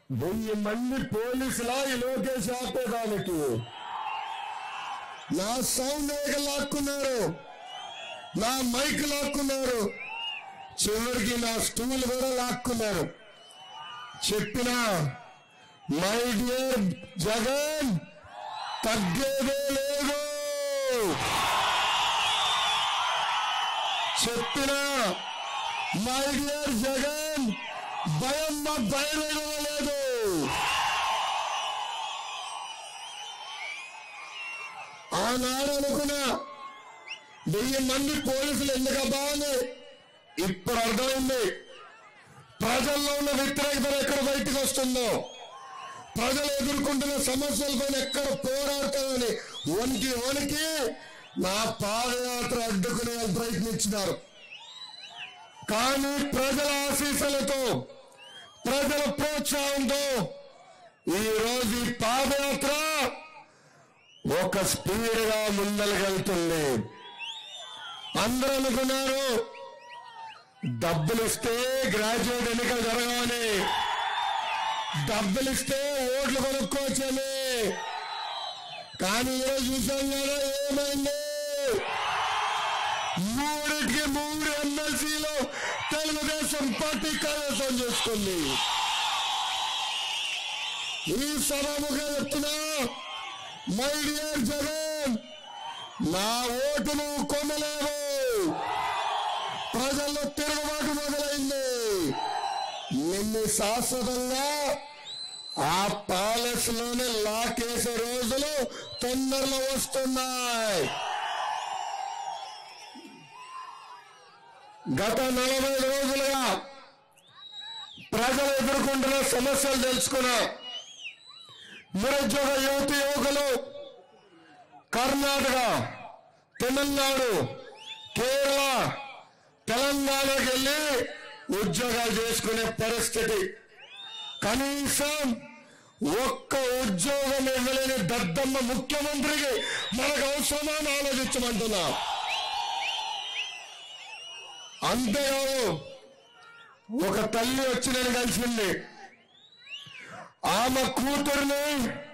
వెయ్యి మంది పోలీసులా ఈ లోకేష్ ఆపేదానికి నా సౌండ్ లాక్కున్నారు నా మైక్ లాక్కున్నారు చివరికి నా స్టూల్ కూడా లాక్కున్నారు చెప్పినా మై డియర్ జగన్ తగ్గేదే లేదు చెప్పినా మై డియర్ జగన్ భయం మా భయం లేదు ఆనాడు అనుకున్నా వెయ్యి మంది పోలీసులు ఎందుకు బాగుంది ఇప్పుడు అర్థమైంది ప్రజల్లో ఉన్న వ్యతిరేకత ఎక్కడ బయటకు వస్తుందో ప్రజలు ఎదుర్కొంటున్న సమస్యలపైన ఎక్కడ పోరాడతామని వనికి వనికి నా పాదయాత్ర అడ్డుకునే ప్రయత్నించినారు కానీ ప్రజల ఆశీస్సులతో ప్రజల ప్రోత్సాహంతో ఈ రోజు ఈ పాదయాత్ర ఒక స్పీడ్ గా ముందలకెళ్తుంది అందరూ అనుకున్నారు డబ్బులు ఇస్తే గ్రాడ్యుయేట్ ఎన్నికలు జరగాలని డబ్బులు ఇస్తే ఓట్లు కొనుక్కోవచ్చని కానీ ఈరోజు చూసాం కదా ఏమైంది మూడిటికి మూడు ఎమ్మెల్సీలు తెలుగుదేశం పార్టీ కైవసం చేసుకుంది ఈ సభముగా చెప్తున్నా మై డియర్ జగన్ నా ఓటును కొనలేవు ప్రజల్లో తిరుగుబాటు మొదలైంది నిన్ను శాశ్వతంగా ఆ ప్యాలెస్ లోనే లాకేసే రోజులు తొందరలో వస్తున్నాయి గత నలభై రోజులుగా ప్రజలు ఎదుర్కొంటున్న సమస్యలు తెలుసుకున్నా నిరుద్యోగ యువత యువకులు కర్ణాటక తమిళనాడు కేరళ తెలంగాణకి వెళ్ళి ఉద్యోగాలు చేసుకునే పరిస్థితి కనీసం ఒక్క ఉద్యోగం ఇవ్వలేని దద్దమ్మ ముఖ్యమంత్రికి మనకు అవసరమా అని ఆలోచించమంటున్నా అంతేకాదు ఒక తల్లి వచ్చి నేను కలిసింది ఆమె కూతుర్ని